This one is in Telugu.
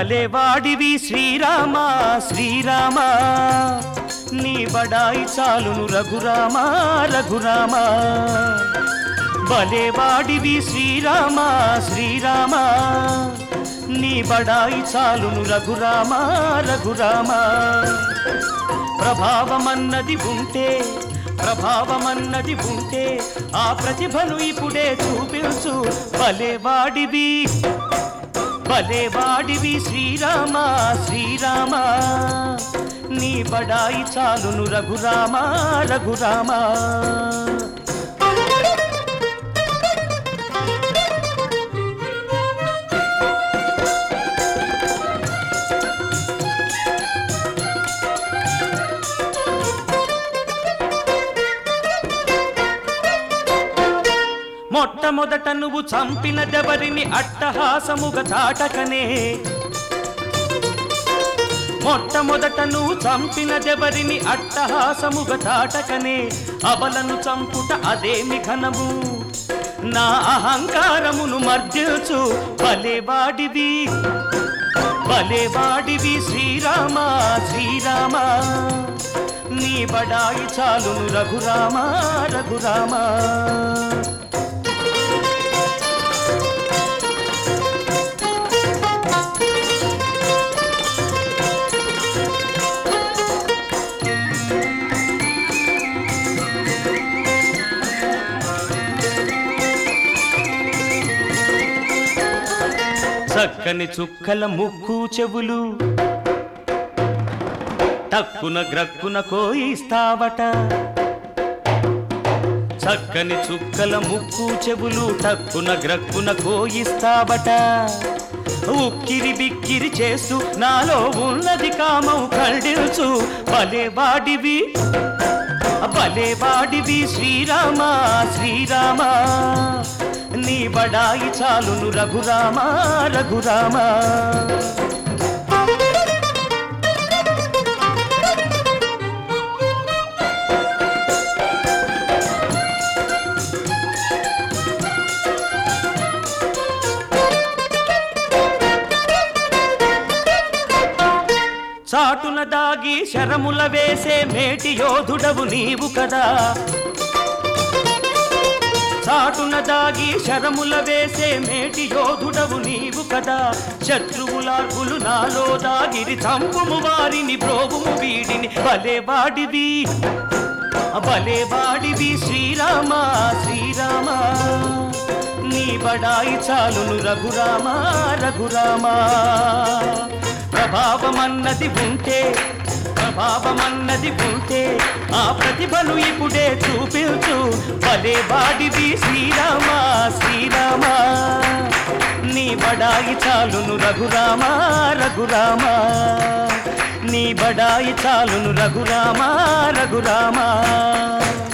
భలేవాడివి శ్రీరామ శ్రీరామ నీ బడాయి చాలును రఘురామ రఘురామ భలేవాడివి శ్రీరామ శ్రీరామ నీ బడాయి చాలును రఘురామ రఘురామ ప్రభావమన్నది ఉంటే ప్రభావమన్నది ఉంటే ఆ ప్రతిభను ఇప్పుడే చూపించు భలేవాడివి భలేవాడివి శ్రీరామ శ్రీరామ నీ బడాయి చాలును రఘురామ రఘురామ మొట్టమొదట నువ్వు చంపిన దెవరిని అట్టహాసముగా చాటకనే మొట్టమొదట నువ్వు చంపిన దెవరిని అట్టహాసముగా చాటకనే అబలను చంపుట అదేమి ఘనము నా అహంకారమును మర్జిల్చు భలేవాడివి భలేవాడివి శ్రీరామ శ్రీరామ నీ బడాయి చాలును రఘురామ రఘురామ చక్కని చుక్కల ముక్కు చెవులు టక్కున గ్రక్కున కోయిస్తావట చక్కని చుక్కల ముక్కు చెవులు టక్కున గ్రక్కున కోయిస్తావట ఉక్కిరి బిక్కిరి చేస్తూ నాలో ఉన్నది కామం కడిల్చు భలే వాడివి భలే వాడివి శ్రీరామ శ్రీరామ నీ బడాయి చాలును రఘురామ రఘురామ చాటున దాగి శరముల వేసే మేటి యోధుడవు నీవు కదా చాటున దాగి శరముల వేసే మేటి యోధుడవు నీవు కదా శత్రువులార్పులు నాలో దాగిరి చంపుము వారిని బ్రోగుము వీడిని భలే వాడివి భలే వాడివి శ్రీరామ శ్రీరామ నీ బడాయి చాలును రఘురామ రఘురామ ప్రభావమన్నది ఉంటే ప్రభావమన్నది ఉంటే ఆ ప్రతిభను ఇప్పుడే చూపించు భలే వాడివి శ్రీరామ శ్రీరామ నీ బడాయి చాలును రఘురామ రఘురామ నీ బడాయి చాలును రఘురామ రఘురామ